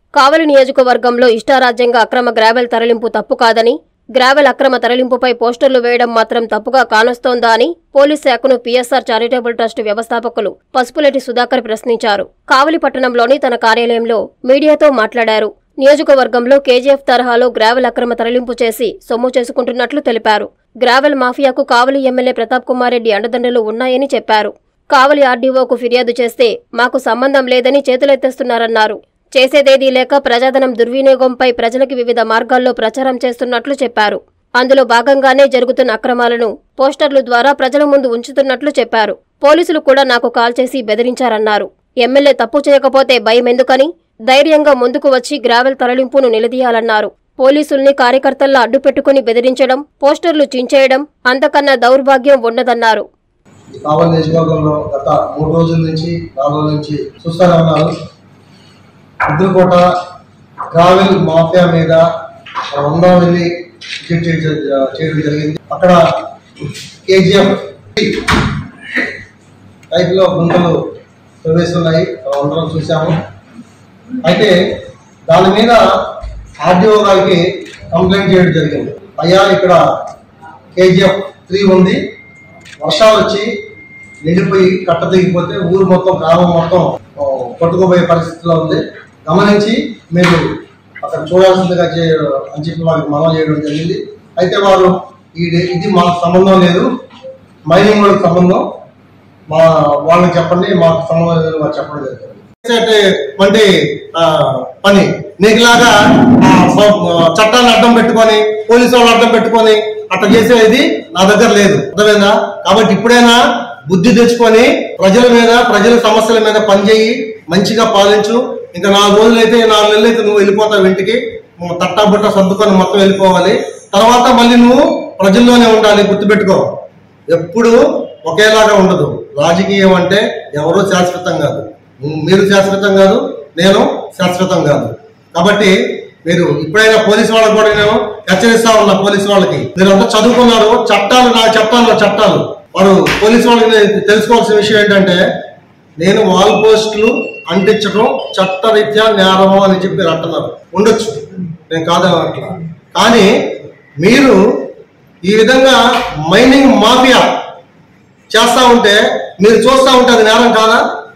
కావలి నియోజకవర్గంలో ఇష్టారాజ్యంగా అక్రమ గ్రావెల్ తరలింపు తప్పు కాదని గ్రావెల్ అక్రమ తరలింపుపై పోస్టర్లు వేయడం మాత్రం తప్పుగా కానొస్తోందా అని పోలీస్ శాఖను పీఎస్ఆర్ చారిటబుల్ ట్రస్ట్ వ్యవస్థాపకులు పసుపులేటి సుధాకర్ ప్రశ్నించారు కావలి పట్టణంలోని తన కార్యాలయంలో మీడియాతో మాట్లాడారు నియోజకవర్గంలో కేజీఎఫ్ తరహాలో గ్రావెల్ అక్రమ తరలింపు చేసి సొమ్ము చేసుకుంటున్నట్లు తెలిపారు గ్రావెల్ మాఫియాకు కావలి ఎమ్మెల్యే ప్రతాప్ కుమార్ రెడ్డి అండదండలు ఉన్నాయని చెప్పారు కావలి ఆర్డీఓకు ఫిర్యాదు చేస్తే మాకు సంబంధం లేదని చేతులెత్తేస్తున్నారన్నారు చేసేదేదీ లేక ప్రజాధనం దుర్వినియోగంపై ప్రజలకు వివిధ మార్గాల్లో ప్రచారం చేస్తున్నట్లు చెప్పారు అందులో భాగంగానే జరుగుతున్న అక్రమాలను పోస్టర్లు ద్వారా ప్రజల ముందు ఉంచుతున్నట్లు చెప్పారు పోలీసులు కూడా నాకు కాల్ చేసి బెదిరించారన్నారు ఎమ్మెల్యే తప్పు చేయకపోతే భయం ఎందుకని ధైర్యంగా ముందుకు వచ్చి గ్రావెల్ తరలింపును నిలదీయాలన్నారు పోలీసుల్ని కార్యకర్తల్లా అడ్డుపెట్టుకుని బెదిరించడం పోస్టర్లు చించేయడం అంతకన్నా దౌర్భాగ్యం ఉండదన్నారు ఈ కావలి నియోజకవర్గంలో గత మూడు రోజుల నుంచి నాలుగు రోజుల నుంచి చూస్తూనే ఉన్నారు ముద్దులకోట గ్రావెల్ మాఫియా మీద వంద వెళ్ళి విజిట్ చేయడం చేయడం జరిగింది అక్కడ కేజీఎఫ్ టైప్లో గుంతలు ప్రవేశిస్తున్నాయి అందరం చూసాము అయితే దాని మీద ఆర్డీఓ గారికి కంప్లైంట్ చేయడం జరిగింది అయ్యా ఇక్కడ కేజీఎఫ్ త్రీ ఉంది వర్షాలు వచ్చి నిండిపోయి కట్ట దిగిపోతే ఊరు మొత్తం గ్రామం మొత్తం ఆ, కొట్టుకుపోయే పరిస్థితిలో ఉంది గమనించి మీరు అక్కడ చూడాల్సిందిగా చే అని చెప్పి వారికి మనం చేయడం జరిగింది అయితే వారు ఈ ఇది మాకు సంబంధం లేదు మైనింగ్ వాళ్ళకి సంబంధం మా వాళ్ళకి చెప్పండి మాకు సంబంధం లేదని వారు చెప్పడం జరిగింది వంటి ఆ, పని నీకులాగా ఆ, స- ఆ, చట్టాన్ని అడ్డం పెట్టుకొని పోలీసు వాళ్ళు అడ్డం పెట్టుకొని అట్లా చేసేది నా దగ్గర లేదు అర్థమైందా కాబట్టి ఇప్పుడైనా బుద్ధి తెచ్చుకొని ప్రజల మీద ప్రజల సమస్యల మీద పనిచేయి మంచిగా పాలించు ఇంకా నాలుగు రోజులు అయితే నాలుగు నెలలు అయితే నువ్వు వెళ్ళిపోతావు ఇంటికి నువ్వు తట్టా బుట్ట సర్దుకొని మొత్తం వెళ్ళిపోవాలి తర్వాత మళ్ళీ నువ్వు ప్రజల్లోనే ఉండాలి గుర్తుపెట్టుకో ఎప్పుడు ఒకేలాగా ఉండదు రాజకీయం అంటే ఎవరూ శాశ్వతం కాదు మీరు శాశ్వతం కాదు నేను శాశ్వతం కాదు కాబట్టి మీరు ఇప్పుడైనా పోలీసు వాళ్ళకి కూడా నేను హెచ్చరిస్తా ఉన్నా పోలీసు వాళ్ళకి మీరు అంతా చదువుకున్నారు చట్టాలు నాకు చెప్తాను చట్టాలు వారు పోలీసు వాళ్ళకి నేను తెలుసుకోవాల్సిన విషయం ఏంటంటే నేను వాల్ పోస్టులు అంటించడం చట్టరీత్యా నేరము అని చెప్పి మీరు అంటున్నారు ఉండొచ్చు నేను కాదని అట్లా కానీ మీరు ఈ విధంగా మైనింగ్ మాఫియా చేస్తా ఉంటే మీరు చూస్తా ఉంటే అది నేరం కాదా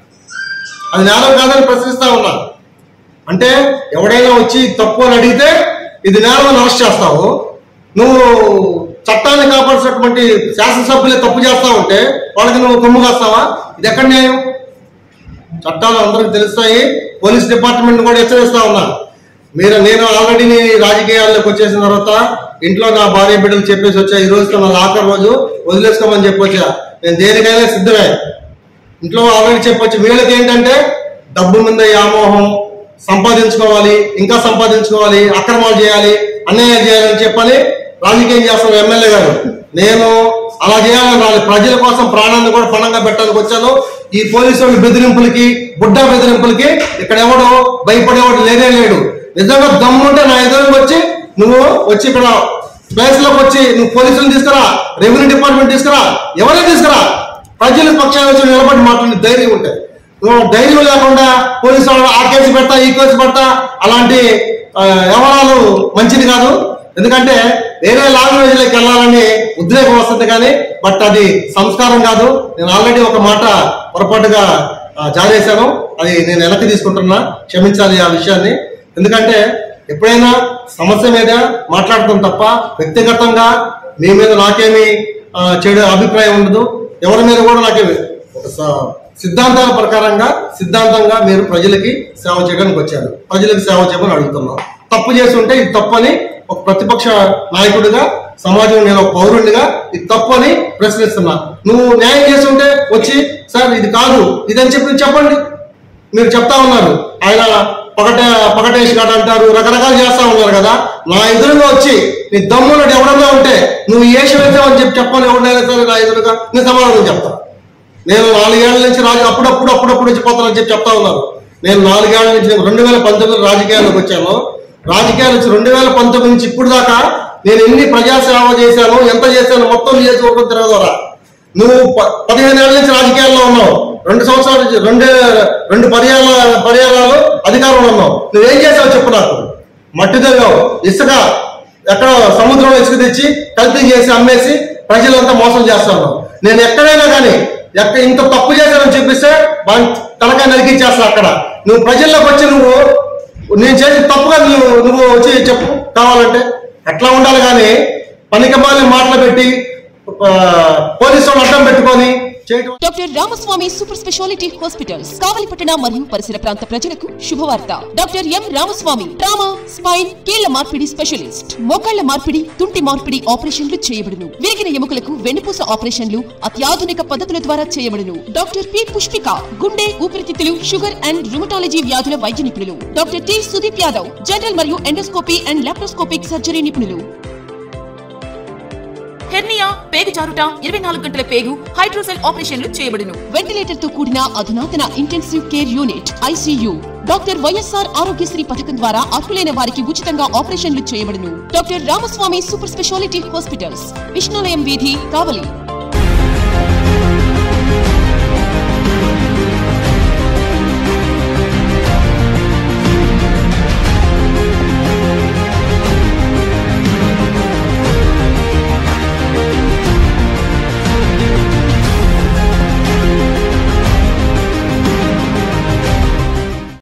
అది నేరం కాదని ప్రశ్నిస్తా ఉన్నా అంటే ఎవడైనా వచ్చి తప్పు అని అడిగితే ఇది నేరం అని అరెస్ట్ చేస్తావు నువ్వు చట్టాన్ని కాపాల్సినటువంటి శాసనసభ్యులే తప్పు చేస్తా ఉంటే వాళ్ళకి నువ్వు కొమ్ము కాస్తావా ఇది ఎక్కడ న్యాయం చట్టాలు అందరికి తెలుస్తాయి పోలీస్ డిపార్ట్మెంట్ కూడా హెచ్చరిస్తా ఉన్నా మీరు నేను ఆల్రెడీ నీ రాజకీయాల్లోకి వచ్చేసిన తర్వాత ఇంట్లో నా భార్య బిడ్డలు చెప్పేసి వచ్చా ఈ రోజు నా ఆఖరి రోజు వదిలేసుకోమని చెప్పొచ్చా నేను దేనికైనా సిద్ధమే ఇంట్లో ఆల్రెడీ చెప్పొచ్చు వీళ్ళకి ఏంటంటే డబ్బు మీద వ్యామోహం సంపాదించుకోవాలి ఇంకా సంపాదించుకోవాలి అక్రమాలు చేయాలి అన్యాయాలు చేయాలని చెప్పని రాజకీయం చేస్తున్న ఎమ్మెల్యే గారు నేను అలా చేయాలని రాలి ప్రజల కోసం ప్రాణాన్ని కూడా పణంగా పెట్టడానికి వచ్చాను ఈ పోలీసు వాళ్ళ బెదిరింపులకి బుడ్డా బెదిరింపులకి ఇక్కడ ఎవడో భయపడేవాడు లేనే లేడు నిజంగా దమ్ముంటే నా ఎదురుకి వచ్చి నువ్వు వచ్చి ఇక్కడ ప్లేస్ లోకి వచ్చి నువ్వు పోలీసులు తీసుకురా రెవెన్యూ డిపార్ట్మెంట్ తీసుకురా ఎవరే తీసుకురా ప్రజల పక్షాన వచ్చి నిలబడి మాట్లాడే ధైర్యం ఉంటుంది నువ్వు ధైర్యం లేకుండా పోలీసు వాళ్ళు ఆ కేసు పెడతా ఈ కేసు పెడతా అలాంటి ఆ, వ్యవహారాలు మంచిది కాదు ఎందుకంటే వేరే లాంగ్వేజ్లోకి వెళ్ళాలని ఉద్రేకం వస్తుంది కానీ బట్ అది సంస్కారం కాదు నేను ఆల్రెడీ ఒక మాట పొరపాటుగా ఆ, జారేశాను అది నేను వెనక్కి తీసుకుంటున్నా క్షమించాలి ఆ విషయాన్ని ఎందుకంటే ఎప్పుడైనా సమస్య మీద మాట్లాడతాం తప్ప వ్యక్తిగతంగా మీ మీద నాకేమీ ఆ, చెడు అభిప్రాయం ఉండదు ఎవరి మీద కూడా నాకేమి ఒక స- సిద్ధాంతాల ప్రకారంగా సిద్ధాంతంగా మీరు ప్రజలకి సేవ చేయడానికి వచ్చారు ప్రజలకు సేవ చేయమని అడుగుతున్నాం తప్పు చేసి ఉంటే ఇది తప్పని ఒక ప్రతిపక్ష నాయకుడిగా సమాజం నేను ఒక పౌరుడిగా ఇది తప్పు అని ప్రశ్నిస్తున్నా నువ్వు న్యాయం చేసి ఉంటే వచ్చి సార్ ఇది కాదు ఇదని చెప్పి చెప్పండి మీరు చెప్తా ఉన్నారు ఆయన పకట పకటేష్ గారు అంటారు రకరకాలు చేస్తా ఉన్నారు కదా నా ఎదురుగా వచ్చి నీ దమ్ముడు ఎవడన్నా ఉంటే నువ్వు ఏ వేసావు అని చెప్పి చెప్పని ఎవడైనా సరే నా ఎదురుగా నేను సమాధానం చెప్తా నేను నాలుగేళ్ల నుంచి రాజు అప్పుడప్పుడు అప్పుడప్పుడు వచ్చి పోతానని చెప్పి చెప్తా ఉన్నారు నేను నాలుగేళ్ల నుంచి రెండు వేల పంతొమ్మిది రాజకీయాల్లోకి వచ్చాను రాజకీయాలు వచ్చి రెండు వేల పంతొమ్మిది నుంచి ఇప్పుడు దాకా నేను ఎన్ని ప్రజాసేవ చేశాను ఎంత చేశాను మొత్తం నియోజకవర్గం తిరగదోరా నువ్వు ప- పదిహేను ఏళ్ళ నుంచి రాజకీయాల్లో ఉన్నావు రెండు సంవత్సరాల నుంచి రెండే రెండు పర్యాల పర్యాయాలు అధికారంలో ఉన్నావు నువ్వేం చేసావు చెప్పు నాకు మట్టి దొంగవు ఇసుక ఎక్కడ సముద్రంలో ఇసుక తెచ్చి కల్తీ చేసి అమ్మేసి ప్రజలంతా మోసం చేస్తాను నేను ఎక్కడైనా కానీ ఎక్క ఇంత తప్పు చేశానని చెప్పిస్తే వాని తలకాయ నరికిచ్చేస్తా అక్కడ నువ్వు ప్రజల్లోకి వచ్చి నువ్వు నేను చేసిన తప్పుగా నువ్వు నువ్వు వచ్చి చెప్పు కావాలంటే అట్లా ఉండాలి కానీ పనికిమాలిన మాటలు పెట్టి ఆ, పోలీసు వాళ్ళు అడ్డం పెట్టుకొని చేయటం doctor Ramaswamy super speciality hospitals కావలిపట్టణ మరియు పరిసర ప్రాంత ప్రజలకు శుభవార్త doctor M Ramaswamy trauma spine కీళ్ల మార్పిడి స్పెషలిస్ట్ మోకాళ్ల మార్పిడి తుంటి మార్పిడి ఆపరేషన్లు చేయబడును విరిగిన ఎముకలకు వెన్నుపూస ఆపరేషన్లు అత్యాధునిక పద్ధతుల ద్వారా చేయబడును డాక్టర్ పి పుష్పిక గుండె ఊపిరితిత్తులు షుగర్ అండ్ రుమటాలజీ వ్యాధుల వైద్య నిపుణులు doctor T Sudeep Yadav general మరియు ఎండోస్కోపీ అండ్ లాప్రోస్కోపిక్ సర్జరీ నిపుణులు హెర్నియా పేగు జారుట ఇరవై నాలుగు గంటల పేగు హైడ్రోసెల్ ఆపరేషన్లు చేయబడును వెంటిలేటర్ తో కూడిన అధునాతన intensive care unit ICU doctor YSR Aarogyasri పథకం ద్వారా అర్హులైన వారికి ఉచితంగా ఆపరేషన్లు చేయబడును doctor Ramaswamy super speciality hospitals విష్ణులయం వీధి కావలి